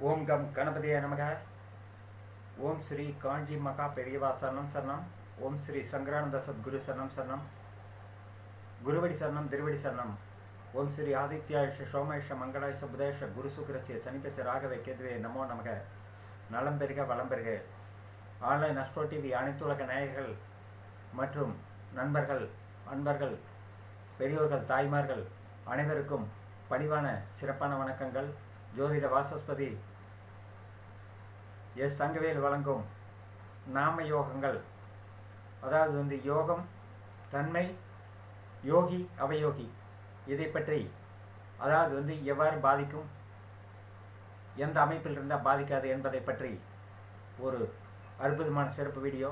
ஓம் come கணபதியே நமக ஓம் ஸ்ரீ காஞ்சி மகா பெரியவா சரணம் சரணம் ஓம் ஸ்ரீ சங்கரானந்த சத்குரு சரணம் சரணம் குருவடி சரணம் திருவடி சரணம் ஓம் ஸ்ரீ ஆதித்யாயுஷ சோமேஷ மங்களாயுஷ புதேஷ குரு சுக்கிரசிய சனிப்பச்ச ராகவே கேதுவே நமோ நமக நலம் பெருக வளம் பெருக ஆன்லைன் அஸ்ட்ரோ டிவி அனைத்துலக நேயர்கள் மற்றும் நண்பர்கள் அன்பர்கள் பெரியோர்கள் தாய்மார்கள் அனைவருக்கும் பணிவான சிறப்பான வணக்கங்கள் ஜோதிட வாசஸ்பதி எஸ் தங்கவேல் வழங்கும் நாம யோகங்கள் அதாவது வந்து யோகம் தன்மை யோகி அவயோகி இதை பற்றி அதாவது வந்து எவ்வாறு பாதிக்கும் எந்த அமைப்பில் இருந்தால் பாதிக்காது என்பதை பற்றி ஒரு அற்புதமான சிறப்பு வீடியோ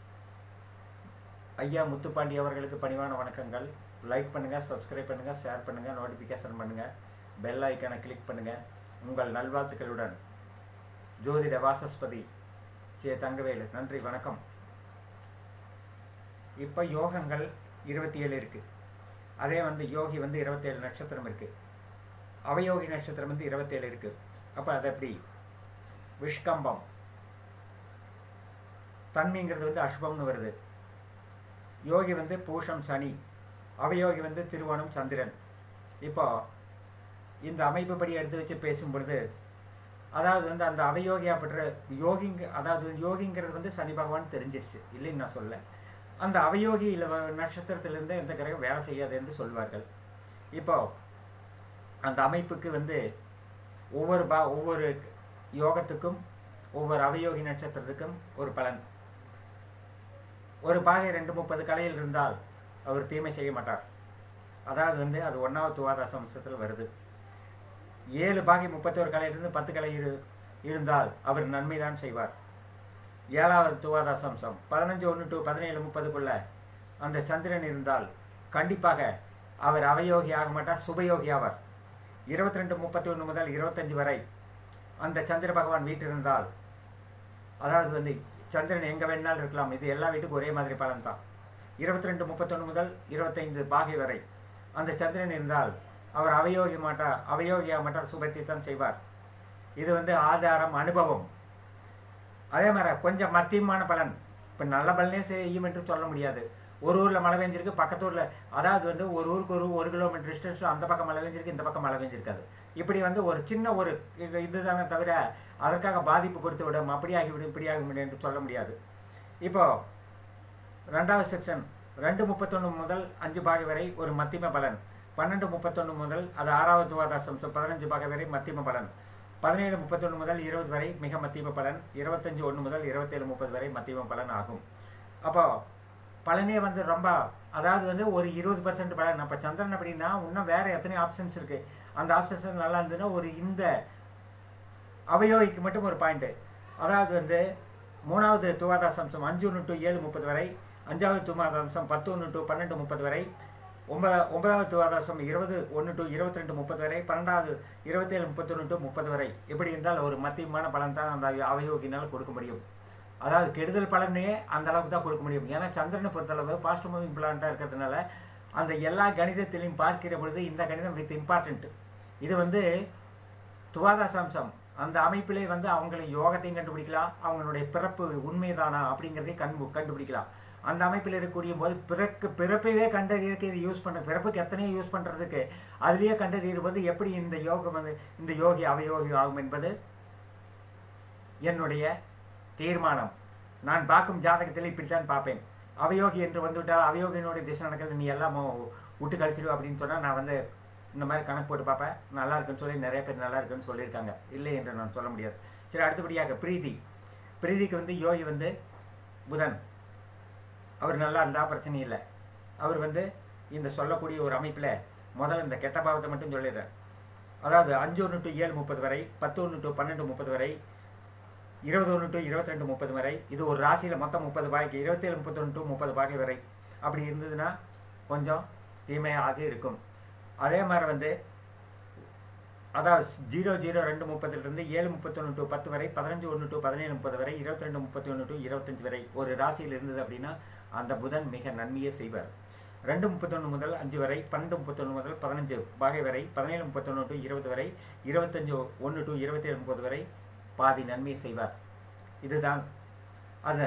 ஐயா முத்துப்பாண்டி அவர்களுக்கு பணிவான வணக்கங்கள் லைக் பண்ணுங்கள் சப்ஸ்கிரைப் பண்ணுங்கள் ஷேர் பண்ணுங்கள் நோட்டிஃபிகேஷன் பண்ணுங்கள் பெல் ஐக்கானை கிளிக் பண்ணுங்கள் உங்கள் நல்வாழ்த்துக்களுடன் ஜோதிட வாசஸ்பதி சே தங்கவேலு நன்றி வணக்கம் இப்போ யோகங்கள் இருபத்தி ஏழு இருக்குது அதே வந்து யோகி வந்து இருபத்தேழு நட்சத்திரம் இருக்குது அவயோகி நட்சத்திரம் வந்து இருபத்தேழு இருக்குது அப்போ அது எப்படி விஷ்கம்பம் தன்மைங்கிறது வந்து அசுபம்னு வருது யோகி வந்து பூஷம் சனி அவயோகி வந்து திருவோணம் சந்திரன் இப்போ இந்த அமைப்பு படி எடுத்து வச்சு பேசும் பொழுது அதாவது வந்து அந்த அவயோகியாப்பட்ட யோகிங்க அதாவது யோகிங்கிறது வந்து சனி பகவான் தெரிஞ்சிருச்சு இல்லைன்னு நான் சொல்ல அந்த அவயோகி இல்லை நட்சத்திரத்திலிருந்து எந்த கிரகம் வேலை செய்யாது என்று சொல்வார்கள் இப்போ அந்த அமைப்புக்கு வந்து ஒவ்வொரு பா ஒவ்வொரு யோகத்துக்கும் ஒவ்வொரு அவயோகி நட்சத்திரத்துக்கும் ஒரு பலன் ஒரு பாகை ரெண்டு முப்பது கலையில் இருந்தால் அவர் தீமை செய்ய மாட்டார் அதாவது வந்து அது ஒன்றாவது துவாதாச அம்சத்தில் வருது ஏழு பாகை முப்பத்தோரு கலையிலிருந்து பத்து கலை இரு இருந்தால் அவர் நன்மை தான் செய்வார் ஏழாவது துவாதாச அம்சம் பதினஞ்சு ஒன்று டு பதினேழு முப்பதுக்குள்ள அந்த சந்திரன் இருந்தால் கண்டிப்பாக அவர் அவயோகி ஆக மாட்டார் சுபயோகி ஆவார் இருபத்தி ரெண்டு முப்பத்தி ஒன்று முதல் இருபத்தஞ்சு வரை அந்த சந்திர பகவான் வீட்டிருந்தால் அதாவது வந்து சந்திரன் எங்கே வேணாலும் இருக்கலாம் இது எல்லா வீட்டுக்கும் ஒரே மாதிரி பலன் தான் இருபத்தி ரெண்டு முப்பத்தொன்று முதல் இருபத்தைந்து பாகை வரை அந்த சந்திரன் இருந்தால் அவர் அவயோகி மாட்டார் அவயோகியாக மாட்டார் சுபத்தை தான் செய்வார் இது வந்து ஆதாரம் அனுபவம் அதே மாதிரி கொஞ்சம் மத்தியமான பலன் இப்போ நல்ல பலனே செய்யும் என்று சொல்ல முடியாது ஒரு ஊரில் மழை பெஞ்சிருக்கு பக்கத்து ஊரில் அதாவது வந்து ஒரு ஊருக்கு ஒரு ஒரு கிலோமீட்டர் டிஸ்டன்ஸ் அந்த பக்கம் மழை பெஞ்சிருக்கு இந்த பக்கம் மழை பெஞ்சிருக்காது இப்படி வந்து ஒரு சின்ன ஒரு இது இதுதானே தவிர அதற்காக பாதிப்பு கொடுத்து விடும் அப்படி ஆகிவிடும் இப்படி ஆகிவிடும் என்று சொல்ல முடியாது இப்போ ரெண்டாவது செக்ஷன் ரெண்டு முப்பத்தொன்று முதல் அஞ்சு பாகை வரை ஒரு மத்தியம பலன் பன்னெண்டு முப்பத்தொன்று முதல் அது ஆறாவது துவாதாசம் பதினஞ்சு பாகை வரை மத்தியம பலன் பதினேழு முப்பத்தொன்று முதல் இருபது வரை மிக மத்தியம பலன் இருபத்தஞ்சு ஒன்று முதல் இருபத்தேழு முப்பது வரை மத்தியம பலன் ஆகும் அப்போ பலனே வந்து ரொம்ப அதாவது வந்து ஒரு இருபது பர்சன்ட் பலன் அப்போ சந்திரன் அப்படின்னா இன்னும் வேறு எத்தனை ஆப்ஷன்ஸ் இருக்குது அந்த ஆப்ஷன்ஸ் நல்லா இருந்ததுன்னா ஒரு இந்த அவயோகிக்கு மட்டும் ஒரு பாயிண்ட்டு அதாவது வந்து மூணாவது துவாதாசம்சம் அஞ்சு ஒன்று டு ஏழு முப்பது வரை அஞ்சாவது துவாதாசம் பத்து ஒன்று டு பன்னெண்டு முப்பது வரை ஒன்பதா ஒன்பதாவது துவாதாசம் இருபது ஒன்று டு இருபத்தி ரெண்டு முப்பது வரை பன்னெண்டாவது இருபத்தேழு முப்பத்தொன்று டு முப்பது வரை எப்படி இருந்தால் ஒரு மத்தியமான பலன் தான் அந்த அவயோகினால் கொடுக்க முடியும் அதாவது கெடுதல் பலனே அந்த அளவுக்கு தான் கொடுக்க முடியும் ஏன்னா சந்திரனை பொறுத்தளவு ஃபாஸ்ட் மூவிங் பிளான்ட்டாக இருக்கிறதுனால அந்த எல்லா கணிதத்திலையும் பார்க்கிற பொழுது இந்த கணிதம் வித் இம்பார்ட்டண்ட் இது வந்து துவாதாசாம்சம் அந்த அமைப்பிலே வந்து அவங்களை யோகத்தையும் கண்டுபிடிக்கலாம் அவங்களுடைய பிறப்பு உண்மைதானா அப்படிங்கிறதையும் கண் கண்டுபிடிக்கலாம் அந்த அமைப்பில் இருக்கக்கூடிய போது பிறக்கு பிறப்பையே கண்டறியறதுக்கு இது யூஸ் பண்ணுற பிறப்புக்கு எத்தனையோ யூஸ் பண்ணுறதுக்கு அதுலேயே கண்டறியும் போது எப்படி இந்த யோகம் வந்து இந்த யோகி அவயோகி ஆகும் என்பது என்னுடைய தீர்மானம் நான் பார்க்கும் ஜாதகத்தில் இப்படித்தான் பார்ப்பேன் அவயோகி என்று வந்துவிட்டால் அவயோகியினுடைய திசை நடக்கிறது நீ எல்லாம் விட்டு கழிச்சிடு அப்படின்னு சொன்னால் நான் வந்து இந்த மாதிரி கணக்கு போட்டு பார்ப்பேன் நல்லா இருக்குன்னு சொல்லி நிறைய பேர் நல்லா இருக்குன்னு சொல்லியிருக்காங்க இல்லை என்று நான் சொல்ல முடியாது சரி அடுத்தபடியாக பிரீதி பிரீதிக்கு வந்து யோகி வந்து புதன் அவர் நல்லா இருந்தால் பிரச்சனை இல்லை அவர் வந்து இந்த சொல்லக்கூடிய ஒரு அமைப்பில் முதல்ல இந்த கெட்ட பாவத்தை மட்டும் சொல்லிடுறேன் அதாவது அஞ்சு ஒன்று டு ஏழு முப்பது வரை பத்து ஒன்று டு பன்னெண்டு முப்பது வரை இருபது ஒன்று டு இருபத்தி ரெண்டு முப்பது வரை இது ஒரு ராசியில் மொத்தம் முப்பது பாய்க்கு இருபத்தேழு முப்பத்தொன்று டு முப்பது பாகை வரை அப்படி இருந்ததுன்னா கொஞ்சம் தீமையாக இருக்கும் அதே மாதிரி வந்து அதாவது ஜீரோ ஜீரோ ரெண்டு முப்பதுலேருந்து ஏழு முப்பத்தொன்று டு பத்து வரை பதினஞ்சு ஒன்று டு பதினேழு முப்பது வரை இருபத்தி ரெண்டு முப்பத்தி ஒன்று டு இருபத்தஞ்சு வரை ஒரு ராசியில் இருந்தது அப்படின்னா அந்த புதன் மிக நன்மையை செய்வார் ரெண்டு முப்பத்தொன்று முதல் அஞ்சு வரை பன்னெண்டு முப்பத்தொன்று முதல் பதினஞ்சு பாகை வரை பதினேழு முப்பத்தொன்று டு இருபது வரை இருபத்தஞ்சு ஒன்று டு இருபத்தி ஏழு முப்பது வரை பாதி நன்மை செய்வார் இதுதான் அந்த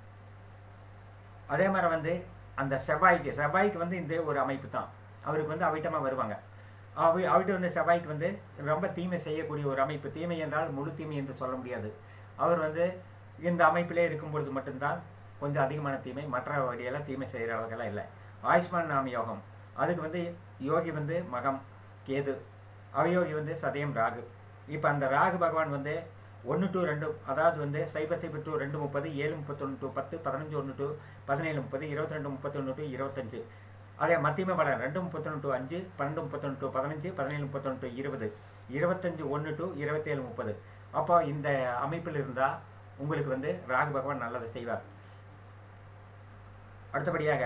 அதே மாதிரி வந்து அந்த செவ்வாய்க்கு செவ்வாய்க்கு வந்து இந்த ஒரு அமைப்பு தான் அவருக்கு வந்து அவிட்டமாக வருவாங்க அவி அவிட்ட வந்து செவ்வாய்க்கு வந்து ரொம்ப தீமை செய்யக்கூடிய ஒரு அமைப்பு தீமை என்றால் முழு தீமை என்று சொல்ல முடியாது அவர் வந்து இந்த அமைப்பிலே இருக்கும் பொழுது மட்டும்தான் கொஞ்சம் அதிகமான தீமை மற்ற வழியெல்லாம் தீமை செய்கிற அளவுக்கெல்லாம் இல்லை ஆயுஷ்மான் நாம யோகம் அதுக்கு வந்து யோகி வந்து மகம் கேது அவயோகி வந்து சதயம் ராகு இப்போ அந்த ராகு பகவான் வந்து ஒன்று டு ரெண்டு அதாவது வந்து சைபர் சைபர் டு ரெண்டு முப்பது ஏழு முப்பத்தொன்று டு பத்து பதினஞ்சு ஒன்று டு பதினேழு முப்பது இருபத்தி ரெண்டு முப்பத்தொன்று டு இருபத்தஞ்சு அதே மத்தியம பலம் ரெண்டு முப்பத்தொன்று டு அஞ்சு பன்னெண்டு முப்பத்தொன்று டு பதினஞ்சு பதினேழு முப்பத்தொன்று டு இருபது இருபத்தஞ்சு ஒன்று டு இருபத்தேழு முப்பது அப்போ இந்த அமைப்பில் இருந்தால் உங்களுக்கு வந்து ராகு பகவான் நல்லதை செய்வார் அடுத்தபடியாக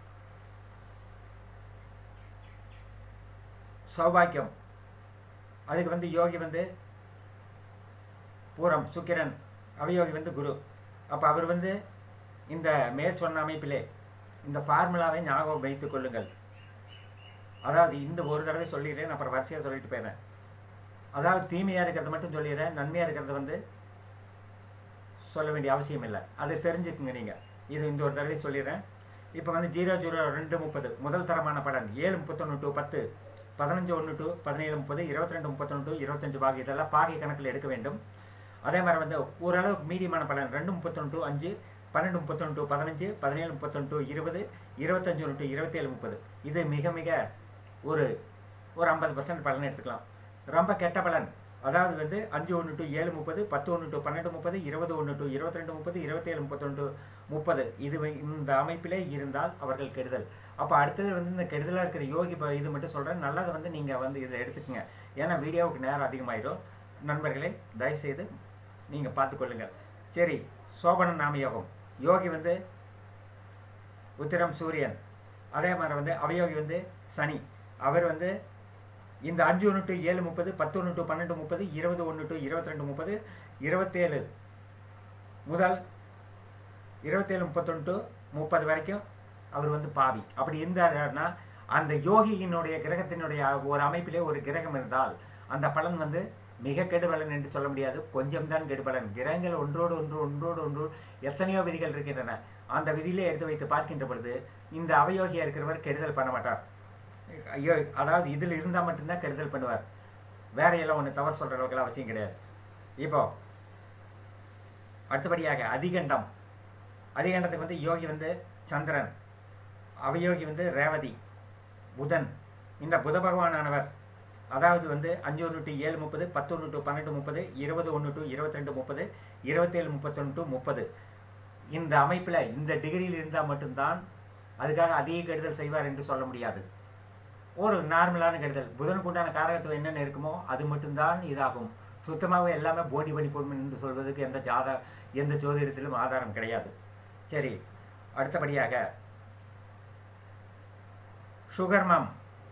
சௌபாக்கியம் அதுக்கு வந்து யோகி வந்து பூரம் சுக்கிரன் அவயோகி வந்து குரு அப்போ அவர் வந்து இந்த மேற் சொன்ன அமைப்பிலே இந்த ஃபார்முலாவை ஞாபகம் வைத்துக் கொள்ளுங்கள் அதாவது இந்த ஒரு தடவை சொல்லிடுறேன் அப்புறம் வரிசையாக சொல்லிட்டு போயிடுறேன் அதாவது தீமையாக இருக்கிறத மட்டும் சொல்லிடுறேன் நன்மையாக இருக்கிறத வந்து சொல்ல வேண்டிய அவசியம் இல்லை அதை தெரிஞ்சுக்குங்க நீங்கள் இது இந்த ஒரு தடவை சொல்லிடுறேன் இப்போ வந்து ஜீரோ ஜீரோ ரெண்டு முப்பது முதல் தரமான பலன் ஏழு முப்பத்தொன்று டு பத்து பதினஞ்சு ஒன்று டு பதினேழு முப்பது இருபத்தி ரெண்டு முப்பத்தொன்று டு இருபத்தஞ்சு பாகி இதெல்லாம் பாகை கணக்கில் எடுக்க வேண்டும் அதே மாதிரி வந்து ஓரளவுக்கு மீடியமான பலன் ரெண்டு முப்பத்தொன்று டு அஞ்சு பன்னெண்டு முப்பத்தொன்று டு பதினஞ்சு பதினேழு முப்பத்தொன்று டு இருபது இருபத்தஞ்சு ஒன்று டு இருபத்தேழு முப்பது இது மிக மிக ஒரு ஒரு ஐம்பது பர்சன்ட் பலன் எடுத்துக்கலாம் ரொம்ப கெட்ட பலன் அதாவது வந்து அஞ்சு ஒன்று டு ஏழு முப்பது பத்து ஒன்று டு பன்னெண்டு முப்பது இருபது ஒன்று டு இருபத்தி ரெண்டு முப்பது இருபத்தேழு முப்பத்தொன்று முப்பது இது வை- இந்த அமைப்பிலே இருந்தால் அவர்கள் கெடுதல் அப்போ அடுத்தது வந்து இந்த கெடுதலாக இருக்கிற யோகி ப- இது மட்டும் சொல்கிறேன் நல்லதை வந்து நீங்கள் வந்து இதில் எடுத்துக்கங்க ஏன்னா வீடியோவுக்கு நேரம் அதிகமாயிடும் நண்பர்களே தயவுசெய்து நீங்கள் பார்த்துக்கொள்ளுங்கள் சரி சோபன நாம யோகம் யோகி வந்து உத்திரம் சூரியன் அதே மாதிரி வந்து அவயோகி வந்து சனி அவர் வந்து இந்த அஞ்சு ஒன்று டு ஏழு முப்பது பத்து ஒன்று டு பன்னெண்டு முப்பது இருபது ஒன்று டு இருபத்தி ரெண்டு முப்பது இருபத்தேழு முதல் இருபத்தேழு முப்பத்தொன்று டு முப்பது வரைக்கும் அவர் வந்து பாவி அப்படி இருந்தாருன்னா அந்த யோகியினுடைய கிரகத்தினுடைய ஒரு அமைப்பிலே ஒரு கிரகம் இருந்தால் அந்த பலன் வந்து மிக கெடுபலன் என்று சொல்ல முடியாது கொஞ்சம் தான் கெடுபலன் கிரகங்கள் ஒன்றோடு ஒன்று ஒன்றோடு ஒன்று எத்தனையோ விதிகள் இருக்கின்றன அந்த விதியிலே எடுத்து வைத்து பார்க்கின்ற பொழுது இந்த அவயோகியா இருக்கிறவர் கெடுதல் பண்ண மாட்டார் ஐயோ அதாவது இதில் இருந்தால் மட்டும்தான் கெடுதல் பண்ணுவார் வேற எல்லாம் ஒன்று தவறு சொல்கிற அளவுக்கு அவசியம் கிடையாது இப்போ அடுத்தபடியாக அதிகண்டம் அதிகண்டத்துக்கு வந்து யோகி வந்து சந்திரன் அவயோகி வந்து ரேவதி புதன் இந்த புத பகவானானவர் அதாவது வந்து அஞ்சு ஒன்று டு ஏழு முப்பது பத்து ஒன்று டு பன்னெண்டு முப்பது இருபது ஒன்று டு இருபத்தி ரெண்டு முப்பது இருபத்தேழு முப்பத்தொன்று டு முப்பது இந்த அமைப்பில் இந்த டிகிரியில் இருந்தால் மட்டும்தான் அதுக்காக அதிக கெடுதல் செய்வார் என்று சொல்ல முடியாது ஒரு நார்மலான கெடுதல் புதனுக்கு உண்டான காரகத்துவம் என்னென்ன இருக்குமோ அது மட்டும்தான் இதாகும் சுத்தமாகவே எல்லாமே போடி பண்ணி போடும் என்று சொல்வதற்கு எந்த ஜாத எந்த ஜோதிடத்திலும் ஆதாரம் கிடையாது சரி அடுத்தபடியாக சுகர்மம்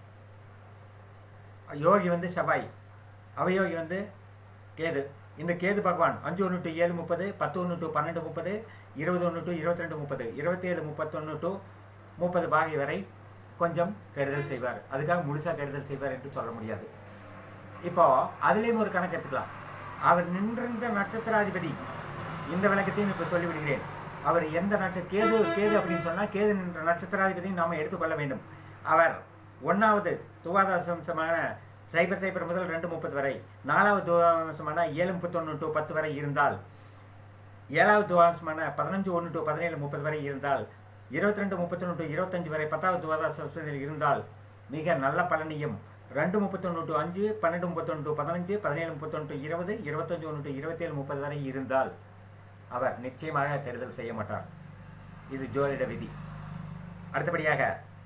யோகி வந்து செவ்வாய் அவயோகி வந்து கேது இந்த கேது பகவான் அஞ்சு ஒன்று டு ஏழு முப்பது பத்து ஒன்று டு பன்னெண்டு முப்பது இருபது ஒன்று டு இருபத்தி ரெண்டு முப்பது இருபத்தேழு முப்பத்தொன்று டு முப்பது பாகை வரை கொஞ்சம் கெடுதல் செய்வார் அதுக்காக முழுசாக கெடுதல் செய்வார் என்று சொல்ல முடியாது இப்போ அதுலேயும் ஒரு கணக்கு எடுத்துக்கலாம் அவர் நின்றிருந்த நட்சத்திராதிபதி இந்த விளக்கத்தையும் இப்போ சொல்லிவிடுகிறேன் அவர் எந்த நட்ச கேது கேது அப்படின்னு சொன்னால் கேது நின்ற நட்சத்திராதிபதியும் நாம் எடுத்துக்கொள்ள வேண்டும் அவர் ஒன்றாவது துவாதசமான சைபர் சைபர் முதல் ரெண்டு முப்பது வரை நாலாவது துவாதசமான ஏழு முப்பத்தொன்று டு பத்து வரை இருந்தால் ஏழாவது துவாதசமான பதினஞ்சு ஒன்று டு பதினேழு முப்பது வரை இருந்தால் இருபத்தி ரெண்டு முப்பத்தொன்று டு இருபத்தஞ்சு வரை பத்தாவது துவாதசத்தில் இருந்தால் மிக நல்ல பலனையும் ரெண்டு முப்பத்தொன்று டு அஞ்சு பன்னெண்டு முப்பத்தொன்று டு பதினஞ்சு பதினேழு முப்பத்தொன்று டு இருபது இருபத்தஞ்சு ஒன்று டு இருபத்தேழு முப்பது வரை இருந்தால் அவர் நிச்சயமாக கெடுதல் செய்ய மாட்டார் இது ஜோதிட விதி அடுத்தபடியாக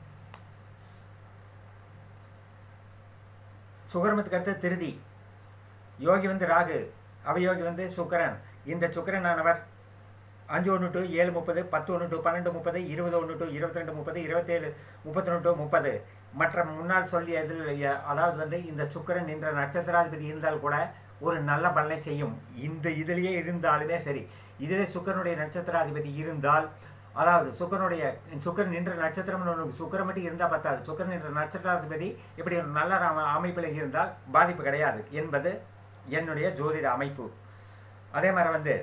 சுகர்மத்துக்கு அடுத்து திருதி யோகி வந்து ராகு அவயோகி வந்து சுக்கரன் இந்த சுக்கரனானவர் அஞ்சு ஒன்று டு ஏழு முப்பது பத்து ஒன்று டு பன்னெண்டு முப்பது இருபது ஒன்று டு இருபத்தி ரெண்டு முப்பது இருபத்தேழு முப்பத்தொன்று டு முப்பது மற்ற முன்னால் சொல்லிய இதில் ய- அதாவது வந்து இந்த சுக்கிரன் என்ற நட்சத்திராதிபதி இருந்தால் கூட ஒரு நல்ல பலனை செய்யும் இந்த இதிலேயே இருந்தாலுமே சரி இதிலே சுக்கிரனுடைய நட்சத்திராதிபதி இருந்தால் அதாவது சுக்கரனுடைய சுக்கரன் நின்ற நட்சத்திரம் ஒன்று சுக்கரம் மட்டும் இருந்தால் பத்தாது சுக்கரன் நின்ற நட்சத்திராதிபதி இப்படி ஒரு நல்ல அம- அமைப்பில் இருந்தால் பாதிப்பு கிடையாது என்பது என்னுடைய ஜோதிட அமைப்பு அதே மாதிரி வந்து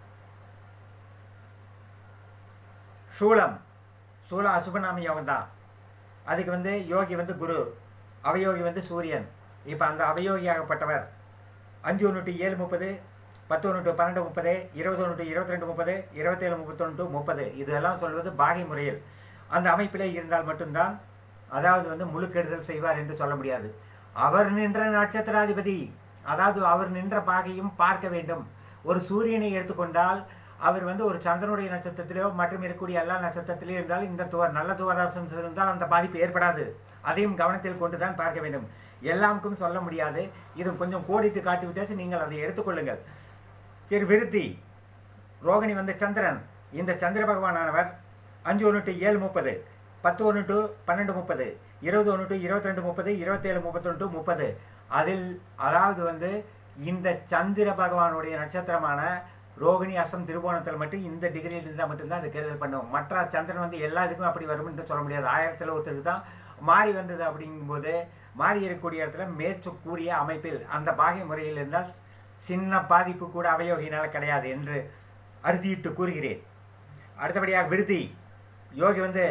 சூலம் சூலம் அசுபநாம யோகம் தான் அதுக்கு வந்து யோகி வந்து குரு அவயோகி வந்து சூரியன் இப்போ அந்த அவயோகியாகப்பட்டவர் அஞ்சு ஒன்று டு ஏழு முப்பது பத்து ஒன்று டு பன்னெண்டு முப்பது இருபது ஒன்று டு இருபத்தி ரெண்டு முப்பது இருபத்தேழு முப்பத்தொன்று டு முப்பது இதெல்லாம் சொல்வது பாகை முறையில் அந்த அமைப்பிலே இருந்தால் மட்டும்தான் அதாவது வந்து முழு கெடுதல் செய்வார் என்று சொல்ல முடியாது அவர் நின்ற நட்சத்திராதிபதி அதாவது அவர் நின்ற பாகையும் பார்க்க வேண்டும் ஒரு சூரியனை எடுத்துக்கொண்டால் அவர் வந்து ஒரு சந்திரனுடைய நட்சத்திரத்திலோ மற்றும் இருக்கக்கூடிய எல்லா நட்சத்திரத்திலேயோ இருந்தால் இந்த துவ நல்ல துவராசம் இருந்தால் அந்த பாதிப்பு ஏற்படாது அதையும் கவனத்தில் கொண்டு தான் பார்க்க வேண்டும் எல்லாருக்கும் சொல்ல முடியாது இது கொஞ்சம் கோடிட்டு காட்டி விட்டாச்சு நீங்கள் அதை எடுத்துக்கொள்ளுங்கள் சரி விருத்தி ரோகிணி வந்து சந்திரன் இந்த சந்திர பகவானானவர் அஞ்சு ஒன்று டு ஏழு முப்பது பத்து ஒன்று டு பன்னெண்டு முப்பது இருபது ஒன்று டு இருபத்தி ரெண்டு முப்பது இருபத்தேழு முப்பத்தொன்று டு முப்பது அதில் அதாவது வந்து இந்த சந்திர பகவானுடைய நட்சத்திரமான ரோகிணி அஸ்தம் திருவோணத்தில் மட்டும் இந்த டிகிரியில் இருந்தால் மட்டும்தான் அது கெடுதல் பண்ணும் மற்ற சந்திரன் வந்து எல்லா இதுக்கும் அப்படி வரும்னு சொல்ல முடியாது ஆயிரத்தில் ஒருத்தருக்கு தான் மாறி வந்தது அப்படிங்கும்போது மாறி இருக்கக்கூடிய இடத்துல மேற்று கூறிய அமைப்பில் அந்த பாகை முறையில் இருந்தால் சின்ன பாதிப்பு கூட அவயோகினால் கிடையாது என்று அறுதியிட்டு கூறுகிறேன் அடுத்தபடியாக விருதி யோகி வந்து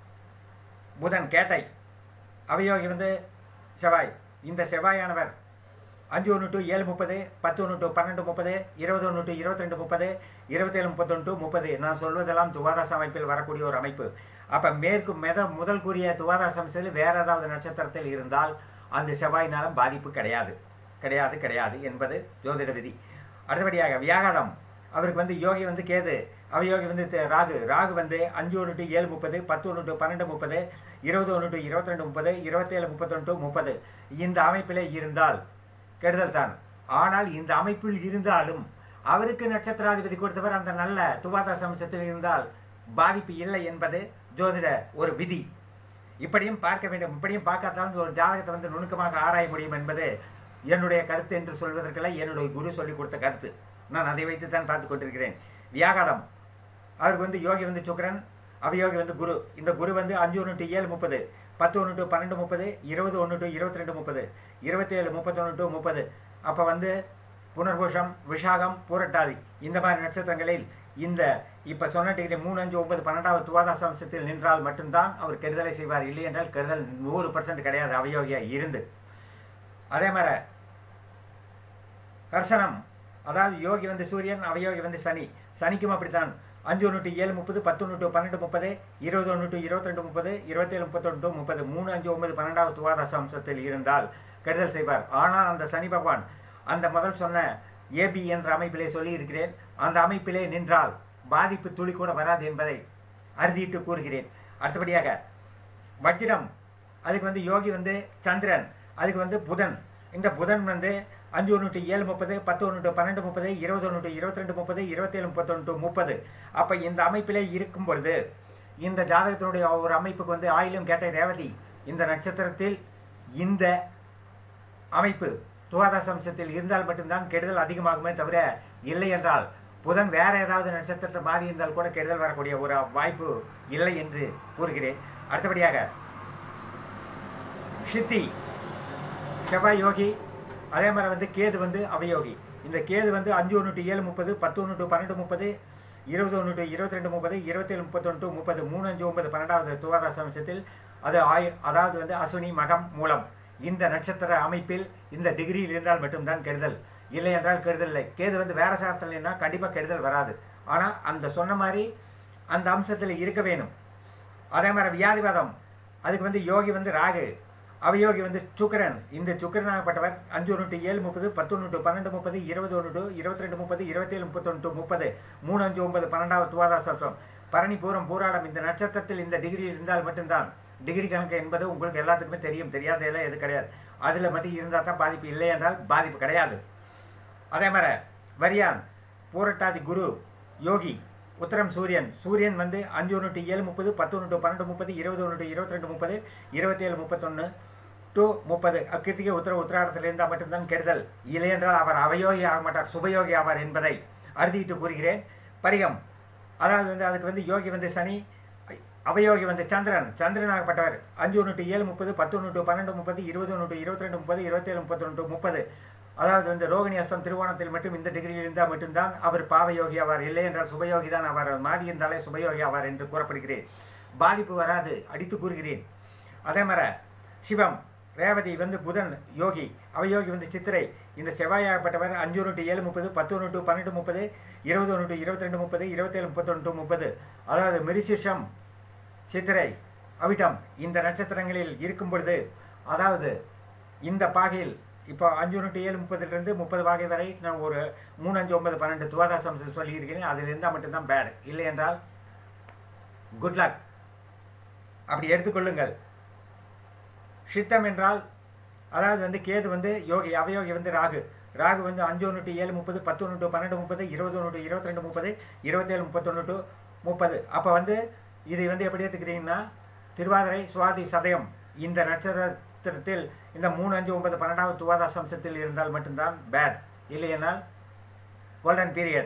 புதன் கேட்டை அவயோகி வந்து செவ்வாய் இந்த செவ்வாயானவர் அஞ்சு ஒன்று டு ஏழு முப்பது பத்து ஒன்று டு பன்னெண்டு முப்பது இருபது ஒன்று டு இருபத்தி ரெண்டு முப்பது இருபத்தேழு முப்பத்தொன்று டு முப்பது நான் சொல்வதெல்லாம் துவாதாச அமைப்பில் வரக்கூடிய ஒரு அமைப்பு அப்போ மேற்கு மெத முதல் கூறிய துவாதாச அமைப்பில் வேற ஏதாவது நட்சத்திரத்தில் இருந்தால் அந்த செவ்வாயினாலும் பாதிப்பு கிடையாது கிடையாது கிடையாது என்பது ஜோதிட விதி அடுத்தபடியாக வியாகாரம் அவருக்கு வந்து யோகி வந்து கேது அவயோகி வந்து தே- ராகு ராகு வந்து அஞ்சு ஒன்று டு ஏழு முப்பது பத்து ஒன்று டு பன்னெண்டு முப்பது இருபது ஒன்று டு இருபத்தி ரெண்டு முப்பது இருபத்தேழு முப்பத்தொன்று டு முப்பது இந்த அமைப்பிலே இருந்தால் கெடுதல் தான் ஆனால் இந்த அமைப்பில் இருந்தாலும் அவருக்கு நட்சத்திராதிபதி கொடுத்தவர் அந்த நல்ல துவாத சம்சத்தில் இருந்தால் பாதிப்பு இல்லை என்பது ஜோதிட ஒரு விதி இப்படியும் பார்க்க வேண்டும் இப்படியும் பார்க்காதான் ஒரு ஜாதகத்தை வந்து நுணுக்கமாக ஆராய முடியும் என்பது என்னுடைய கருத்து என்று சொல்வதற்கெல்லாம் என்னுடைய குரு சொல்லிக் கொடுத்த கருத்து நான் அதை வைத்து தான் பார்த்து கொண்டிருக்கிறேன் வியாகாரம் அவருக்கு வந்து யோகி வந்து சுக்கிரன் அவயோகி வந்து குரு இந்த குரு வந்து அஞ்சு ஒன்று டு ஏழு முப்பது பத்து ஒன்று டு பன்னெண்டு முப்பது இருபது ஒன்று டு இருபத்தி ரெண்டு முப்பது இருபத்தேழு முப்பத்தொன்று டு முப்பது அப்போ வந்து புனர்பூஷம் விஷாகம் பூரட்டாதி இந்த மாதிரி நட்சத்திரங்களில் இந்த இப்போ சொன்ன டிகிரி மூணு அஞ்சு ஒன்பது பன்னெண்டாவது துவாதாச வம்சத்தில் நின்றால் மட்டும்தான் அவர் கெடுதலை செய்வார் இல்லை என்றால் கெடுதல் நூறு பர்சன்ட் கிடையாது அவயோகியாக இருந்து அதே மாதிரி கர்சனம் அதாவது யோகி வந்து சூரியன் அவயோகி வந்து சனி சனிக்கும் அப்படித்தான் அஞ்சு ஒன்று டு ஏழு முப்பது பத்து ஒன்று டு பன்னெண்டு முப்பது இருபது ஒன்று டு இருபத்தி ரெண்டு முப்பது இருபத்தேழு முப்பத்தொன்று டு முப்பது மூணு அஞ்சு ஒன்பது பன்னெண்டாவது துவாதச அம்சத்தில் இருந்தால் கெடுதல் செய்வார் ஆனால் அந்த சனி பகவான் அந்த முதல் சொன்ன ஏபி என்ற அமைப்பிலே சொல்லியிருக்கிறேன் அந்த அமைப்பிலே நின்றால் பாதிப்பு துளி கூட வராது என்பதை அறுதிட்டு கூறுகிறேன் அடுத்தபடியாக வஜ்ரம் அதுக்கு வந்து யோகி வந்து சந்திரன் அதுக்கு வந்து புதன் இந்த புதன் வந்து அஞ்சு ஒன்று டு ஏழு முப்பது பத்து ஒன்று டு பன்னெண்டு முப்பது இருபது ஒன்று டு இருபத்தி ரெண்டு முப்பது இருபத்தேழு முப்பத்தொன்று டு முப்பது அப்போ இந்த அமைப்பிலே இருக்கும் பொழுது இந்த ஜாதகத்தினுடைய ஒரு அமைப்புக்கு வந்து ஆயிலும் கேட்ட ரேவதி இந்த நட்சத்திரத்தில் இந்த அமைப்பு துவாதச அம்சத்தில் இருந்தால் மட்டும்தான் கெடுதல் அதிகமாகுமே தவிர இல்லை என்றால் புதன் வேற ஏதாவது நட்சத்திரத்தை மாறி இருந்தால் கூட கெடுதல் வரக்கூடிய ஒரு வாய்ப்பு இல்லை என்று கூறுகிறேன் அடுத்தபடியாக சித்தி செவ்வாய் யோகி அதே மாதிரி வந்து கேது வந்து அவயோகி இந்த கேது வந்து அஞ்சு ஒன்று டு ஏழு முப்பது பத்து ஒன்று டு பன்னெண்டு முப்பது இருபது ஒன்று டு இருபத்தி ரெண்டு முப்பது இருபத்தேழு முப்பத்தொன்று டு முப்பது மூணு அஞ்சு ஒன்பது பன்னெண்டாவது துவாதச அம்சத்தில் அது ஆய் அதாவது வந்து அசுனி மகம் மூலம் இந்த நட்சத்திர அமைப்பில் இந்த டிகிரியில் இருந்தால் மட்டும்தான் கெடுதல் இல்லை என்றால் கெடுதல் இல்லை கேது வந்து வேற சாஸ்திரம்னா கண்டிப்பாக கெடுதல் வராது ஆனால் அந்த சொன்ன மாதிரி அந்த அம்சத்தில் இருக்க வேணும் அதே மாதிரி வியாதிவாதம் அதுக்கு வந்து யோகி வந்து ராகு அவயோகி வந்து சுக்கிரன் இந்த சுக்கிரனாகப்பட்டவர் அஞ்சு ஒன்று டு ஏழு முப்பது பத்து ஒன்று டு பன்னெண்டு முப்பது இருபது ஒன்று டு இருபத்தி ரெண்டு முப்பது இருபத்தேழு முப்பத்தொன்று டு முப்பது மூணு அஞ்சு ஒன்பது பன்னெண்டாவது துவாதாசம் பரணி பூரம் பூராடம் இந்த நட்சத்திரத்தில் இந்த டிகிரி இருந்தால் மட்டும்தான் டிகிரி கணக்கு என்பது உங்களுக்கு எல்லாத்துக்குமே தெரியும் தெரியாததெல்லாம் எது கிடையாது அதில் மட்டும் இருந்தால் தான் பாதிப்பு இல்லை என்றால் பாதிப்பு கிடையாது அதே மாதிரி வரியான் பூரட்டாதி குரு யோகி உத்தரம் சூரியன் சூரியன் வந்து அஞ்சு ஒன்று டு ஏழு முப்பது பத்து ஒன்று டு பன்னெண்டு முப்பது இருபது ஒன்று டு இருபத்தி ரெண்டு முப்பது இருபத்தேழு முப்பத்தொன்று டு முப்பது அக்கிருத்திகை உத்தர உத்திராடத்தில் இருந்தால் மட்டும்தான் கெடுதல் இல்லை என்றால் அவர் அவயோகி ஆக மாட்டார் சுபயோகி ஆவார் என்பதை அறுதிட்டு கூறுகிறேன் பரிகம் அதாவது வந்து அதுக்கு வந்து யோகி வந்து சனி அவயோகி வந்து சந்திரன் சந்திரனாகப்பட்டவர் அஞ்சு ஒன்று டு ஏழு முப்பது பத்து ஒன்று டு பன்னெண்டு முப்பது இருபது ஒன்று டு இருபத்தி ரெண்டு முப்பது இருபத்தேழு முப்பத்தொன்று டு முப்பது அதாவது வந்து ரோகிணி அஸ்தம் திருவோணத்தில் மட்டும் இந்த டிகிரியில் இருந்தால் மட்டும்தான் அவர் பாவயோகி ஆவார் இல்லை என்றால் சுபயோகி தான் ஆவார் மாறி இருந்தாலே சுபயோகி ஆவார் என்று கூறப்படுகிறேன் பாதிப்பு வராது அடித்து கூறுகிறேன் அதே மாதிரி சிவம் ரேவதி வந்து புதன் யோகி அவயோகி வந்து சித்திரை இந்த செவ்வாயாகப்பட்டவர் அஞ்சு ஒன்று டு ஏழு முப்பது பத்து ஒன்று டு பன்னெண்டு முப்பது இருபது ஒன்று டு இருபத்தி ரெண்டு முப்பது இருபத்தேழு முப்பத்தொன்று டு முப்பது அதாவது மிருசிஷம் சித்திரை அவிட்டம் இந்த நட்சத்திரங்களில் இருக்கும் பொழுது அதாவது இந்த பாகையில் இப்போ அஞ்சு ஒன்று டு ஏழு முப்பதுலேருந்து முப்பது பாகை வரை நான் ஒரு மூணு அஞ்சு ஒன்பது பன்னெண்டு துவாதாசம் சொல்லியிருக்கிறேன் அதில் இருந்தால் மட்டும்தான் பேட் இல்லை என்றால் குட் லக் அப்படி எடுத்துக்கொள்ளுங்கள் சித்தம் என்றால் அதாவது வந்து கேது வந்து யோகி அவயோகி வந்து ராகு ராகு வந்து அஞ்சு ஒன்று டு ஏழு முப்பது பத்து ஒன்று டு பன்னெண்டு முப்பது இருபது ஒன்று டு இருபத்தி ரெண்டு முப்பது இருபத்தேழு முப்பத்தொன்று டு முப்பது அப்போ வந்து இது வந்து எப்படி எடுத்துக்கிறீங்கன்னா திருவாதிரை சுவாதி சதயம் இந்த நட்சத்திரத்தில் இந்த மூணு அஞ்சு ஒன்பது பன்னெண்டாவது துவாதாச அம்சத்தில் இருந்தால் மட்டும்தான் பேட் இல்லையென்றால் கோல்டன் பீரியட்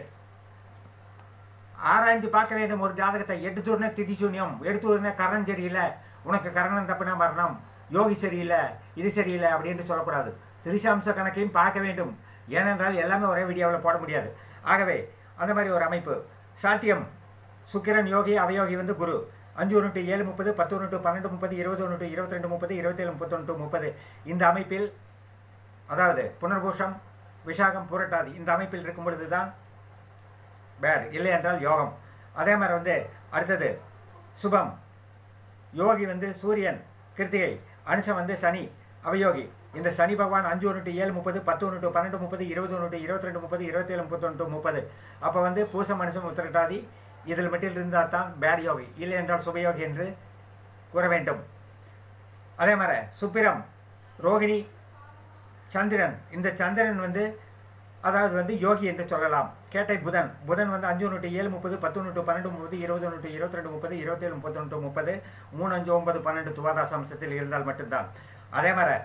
ஆராய்ந்து பார்க்க வேண்டும் ஒரு ஜாதகத்தை எடுத்து உடனே திதி சூன்யம் எடுத்து உடனே கரணம் சரியில்லை உனக்கு கரணம் தப்புனா மரணம் யோகி சரியில்லை இது சரியில்லை அப்படின்னு சொல்லக்கூடாது திரிசாம்ச கணக்கையும் பார்க்க வேண்டும் ஏனென்றால் எல்லாமே ஒரே வீடியோவில் போட முடியாது ஆகவே அந்த மாதிரி ஒரு அமைப்பு சாத்தியம் சுக்கிரன் யோகி அவயோகி வந்து குரு அஞ்சு ஒன்று டு ஏழு முப்பது பத்து ஒன்று டு பன்னெண்டு முப்பது இருபது ஒன்று டு இருபத்தி ரெண்டு முப்பது இருபத்தேழு முப்பத்தொன்று டு முப்பது இந்த அமைப்பில் அதாவது புனர்பூஷம் விஷாகம் புரட்டாதி இந்த அமைப்பில் இருக்கும் பொழுது தான் பேட் இல்லை என்றால் யோகம் அதே மாதிரி வந்து அடுத்தது சுபம் யோகி வந்து சூரியன் கிருத்திகை அனுஷம் வந்து சனி அவயோகி இந்த சனி பகவான் அஞ்சு ஒன்று டு ஏழு முப்பது பத்து ஒன்று டு பன்னெண்டு முப்பது இருபது ஒன்று டு இருபத்தி ரெண்டு முப்பது இருபத்தேழு முப்பத்தொன்று டு முப்பது அப்போ வந்து பூசம் மனுஷம் உத்திரட்டாதி இதில் மட்டும் இருந்தால் தான் பேட் யோகி இல்லை என்றால் சுபயோகி என்று கூற வேண்டும் அதே மாதிரி சுப்பிரம் ரோகிணி சந்திரன் இந்த சந்திரன் வந்து அதாவது வந்து யோகி என்று சொல்லலாம் கேட்டை புதன் புதன் வந்து அஞ்சு ஒன்று டு ஏழு முப்பது பத்து ஒன்று டு பன்னெண்டு முப்பது இருபது ஒன்று டு இருபத்தி ரெண்டு முப்பது இருபத்தேழு முப்பத்தொன்று டு முப்பது மூணு அஞ்சு ஒன்பது பன்னெண்டு துவாதாச அம்சத்தில் இருந்தால் மட்டும்தான் அதே மாதிரி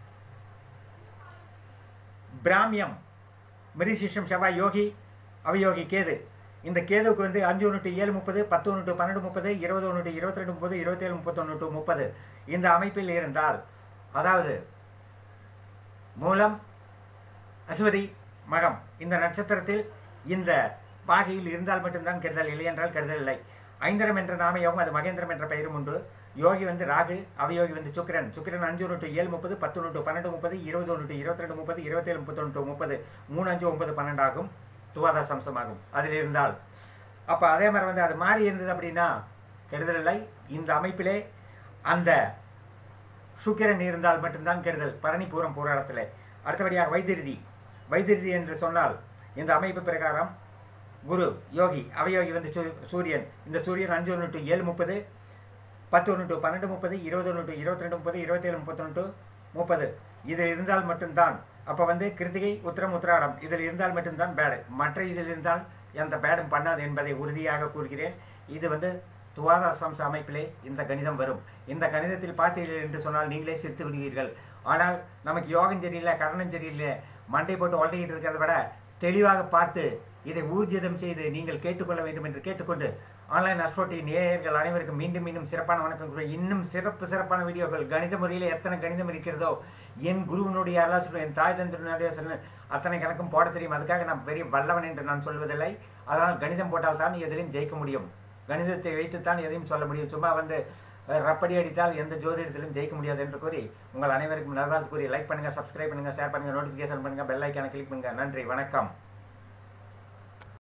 பிராமியம் மிருசிஷம் செவ்வாய் யோகி அவயோகி கேது இந்த கேதுவுக்கு வந்து அஞ்சு ஒன்று டு ஏழு முப்பது பத்து ஒன்று டு பன்னெண்டு முப்பது இருபது ஒன்று டு இருபத்தி ரெண்டு முப்பது இருபத்தேழு முப்பத்தொன்று டு முப்பது இந்த அமைப்பில் இருந்தால் அதாவது மூலம் அஸ்வதி மகம் இந்த நட்சத்திரத்தில் இந்த பாகையில் இருந்தால் மட்டும்தான் கெடுதல் இல்லை என்றால் கெடுதல் இல்லை ஐந்தரம் என்ற நாமயோகம் அது மகேந்திரம் என்ற பெயரும் உண்டு யோகி வந்து ராகு அவயோகி வந்து சுக்கிரன் சுக்கிரன் அஞ்சு ஒன்று டு ஏழு முப்பது பத்து ஒன்று டு பன்னெண்டு முப்பது இருபது ஒன்று டு இருபத்தி ரெண்டு முப்பது இருபத்தேழு முப்பத்தொன்று டு முப்பது மூணு அஞ்சு ஒன்பது பன்னெண்டாகும் துவாதாச அம்சமாகும் அதில் இருந்தால் அப்போ அதே மாதிரி வந்து அது மாறி இருந்தது அப்படின்னா கெடுதல் இல்லை இந்த அமைப்பிலே அந்த சுக்கிரன் இருந்தால் மட்டும்தான் கெடுதல் பரணி பூரம் போராட்டத்தில் அடுத்தபடியாக வைத்திருதி வைத்திருதி என்று சொன்னால் இந்த அமைப்பு பிரகாரம் குரு யோகி அவயோகி வந்து சூ- சூரியன் இந்த சூரியன் அஞ்சு ஒன்று டு ஏழு முப்பது பத்து ஒன்று டு பன்னெண்டு முப்பது இருபது ஒன்று டு இருபத்தி ரெண்டு முப்பது இருபத்தேழு முப்பத்தொன்று டு முப்பது இது இருந்தால் மட்டும்தான் அப்போ வந்து கிருத்திகை உத்திரம் உத்திராடம் இதில் இருந்தால் மட்டும்தான் பேடு மற்ற இதில் இருந்தால் எந்த பேடும் பண்ணாது என்பதை உறுதியாக கூறுகிறேன் இது வந்து துவாதாசம்ச அமைப்பிலே இந்த கணிதம் வரும் இந்த கணிதத்தில் பார்த்தீர்கள் என்று சொன்னால் நீங்களே சிரித்து விடுவீர்கள் ஆனால் நமக்கு யோகம் தெரியல கரணம் தெரியல மண்டை போட்டு ஒல்லிக்கிட்டு இருக்கிறத விட தெளிவாக பார்த்து இதை ஊர்ஜிதம் செய்து நீங்கள் கேட்டுக்கொள்ள வேண்டும் என்று கேட்டுக்கொண்டு ஆன்லைன் அஸ்ட்ரோட்டி நேயர்கள் அனைவருக்கும் மீண்டும் மீண்டும் சிறப்பான வணக்கம் கூறுகிறேன். இன்னும் சிறப்பு சிறப்பான வீடியோக்கள் கணித முறையில் எத்தனை கணிதம் இருக்கிறதோ என் குருவினுடைய ஆலோசனை என் தாய் தந்திரனுடைய ஆலோசனை அத்தனை கணக்கும் போட தெரியும் அதுக்காக நான் பெரிய வல்லவன் என்று நான் சொல்வதில்லை அதனால் கணிதம் போட்டால் தான் எதிலையும் ஜெயிக்க முடியும் கணிதத்தை வைத்துத்தான் எதையும் சொல்ல முடியும் சும்மா வந்து அஹ், ரப்படி அடித்தால் எந்த ஜோதிடத்திலும் ஜெயிக்க முடியாது என்று கூறி உங்கள் அனைவருக்கும் நல்வாழ்த்து கூறி லைக் பண்ணுங்க சப்ஸ்கிரைப் பண்ணுங்க ஷேர் பண்ணுங்க நோட்டிஃபிகேஷன் பண்ணுங்க பெல் ஐக்கான கிளிக் பண்ணுங்க நன்றி வணக்கம்